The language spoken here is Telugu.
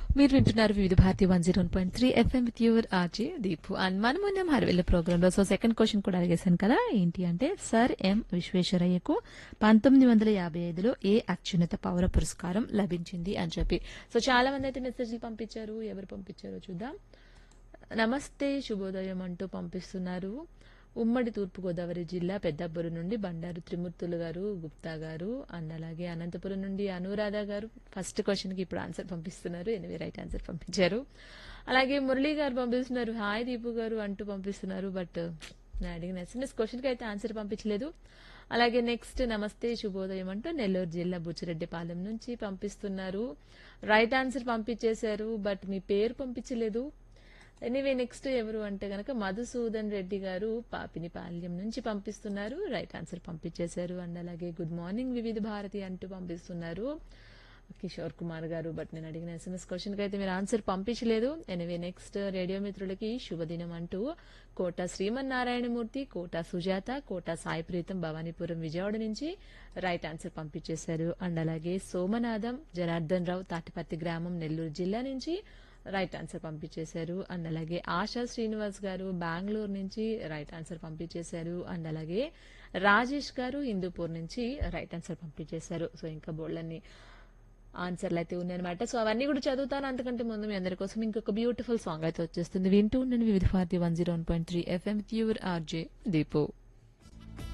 మీరు వింటున్నారు Vividh Bharati one zero point three FM with your RJ Deepu and మనం ఉన్నాం హరివెల్ల ప్రోగ్రామ్ లో సో సెకండ్ క్వశ్చన్ కూడా అడిగేశాను కదా ఏంటి అంటే సర్ ఎం విశ్వేశ్వరయ్యకు పంతొమ్మిది వందల యాభై ఐదులో ఏ అత్యున్నత పౌర పురస్కారం లభించింది అని చెప్పి సో చాలా మంది అయితే మెసేజ్లు పంపించారు ఎవరు పంపించారో చూద్దాం నమస్తే శుభోదయం అంటూ పంపిస్తున్నారు ఉమ్మడి తూర్పుగోదావరి జిల్లా పెద్దబ్బూరు నుండి బండారు త్రిమూర్తులు గారు గుప్తా గారు అండ్ అలాగే అనంతపురం నుండి అనురాధ గారు ఫస్ట్ క్వశ్చన్ కి ఇప్పుడు ఆన్సర్ పంపిస్తున్నారు ఎనివే రైట్ ఆన్సర్ పంపించారు అలాగే మురళీ గారు పంపిస్తున్నారు హాయ్ దీపు గారు అంటూ పంపిస్తున్నారు బట్ నేను అడిగిన ఎస్ఎంఎస్ క్వశ్చన్ కి అయితే ఆన్సర్ పంపించలేదు అలాగే నెక్స్ట్ నమస్తే శుభోదయం అంటూ నెల్లూరు జిల్లా బుచ్చిరెడ్డిపాలెం నుంచి పంపిస్తున్నారు రైట్ ఆన్సర్ పంపించేశారు బట్ మీ పేరు పంపించలేదు ఎనీవే నెక్స్ట్ ఎవరు అంటే గనక మధుసూదన్ రెడ్డి గారు పాపినిపాల్యం నుంచి పంపిస్తున్నారు రైట్ ఆన్సర్ పంపించేశారు అండ్ అలాగే గుడ్ మార్నింగ్ వివిధ భారతి అంటూ పంపిస్తున్నారు కిషోర్ కుమార్ గారు బట్ నేను అడిగిన ఎస్ఎంఎస్ క్వశ్చన్ కి అయితే మీరు ఆన్సర్ పంపించలేదు ఎనివే నెక్స్ట్ రేడియో మిత్రులకి శుభదినం అంటూ కోట శ్రీమన్నారాయణమూర్తి కోట సుజాత కోట సాయి ప్రీతం భవానీపురం విజయవాడ నుంచి రైట్ ఆన్సర్ పంపించేశారు అండ్ అలాగే సోమనాథం జనార్దన్ రావు తాటిపత్తి గ్రామం నెల్లూరు జిల్లా నుంచి రైట్ ఆన్సర్ పంపించేశారు అండ్ అలాగే ఆశా శ్రీనివాస్ గారు బెంగళూరు నుంచి రైట్ ఆన్సర్ పంపించేశారు అండ్ అలాగే రాజేష్ గారు హిందూపూర్ నుంచి రైట్ ఆన్సర్ పంపించేశారు సో ఇంకా బోళ్ళన్ని ఆన్సర్లు అయితే ఉన్నాయన్నమాట సో అవన్నీ కూడా చదువుతాను అంతకంటే ముందు మీ అందరి కోసం ఇంకొక బ్యూటిఫుల్ సాంగ్ అయితే వచ్చేస్తుంది వింటూ ఉండండి Vividh Bharati one zero one point three FM pure RJ Deepu